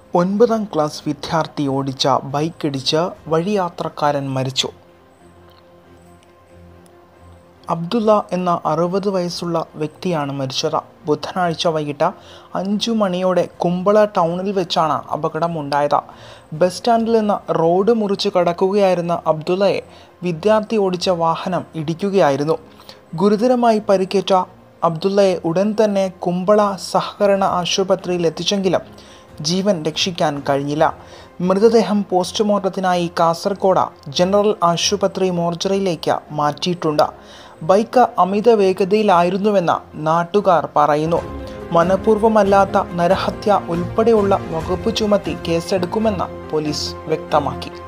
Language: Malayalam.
ഒൻപതാം ക്ലാസ് വിദ്യാർത്ഥി ഓടിച്ച ബൈക്കിടിച്ച് വഴിയാത്രക്കാരൻ മരിച്ചു അബ്ദുള്ള എന്ന അറുപത് വയസ്സുള്ള വ്യക്തിയാണ് മരിച്ചത് ബുധനാഴ്ച വൈകിട്ട് അഞ്ചു മണിയോടെ കുമ്പള ടൗണിൽ വെച്ചാണ് അപകടമുണ്ടായത് ബസ് സ്റ്റാൻഡിൽ നിന്ന് റോഡ് മുറിച്ച് കടക്കുകയായിരുന്ന അബ്ദുള്ളയെ വിദ്യാർത്ഥി ഓടിച്ച വാഹനം ഇടിക്കുകയായിരുന്നു ഗുരുതരമായി പരിക്കേറ്റ അബ്ദുള്ളയെ ഉടൻ തന്നെ കുമ്പള സഹകരണ ആശുപത്രിയിൽ എത്തിച്ചെങ്കിലും ജീവൻ രക്ഷിക്കാൻ കഴിഞ്ഞില്ല മൃതദേഹം പോസ്റ്റ്മോർട്ടത്തിനായി കാസർഗോഡ് ജനറൽ ആശുപത്രി മോർച്ചറിയിലേക്ക് മാറ്റിയിട്ടുണ്ട് ബൈക്ക് അമിത വേഗതയിലായിരുന്നുവെന്ന് നാട്ടുകാർ പറയുന്നു മനഃപൂർവ്വമല്ലാത്ത നരഹത്യ ഉൾപ്പെടെയുള്ള വകുപ്പ് ചുമത്തി കേസെടുക്കുമെന്ന് പോലീസ് വ്യക്തമാക്കി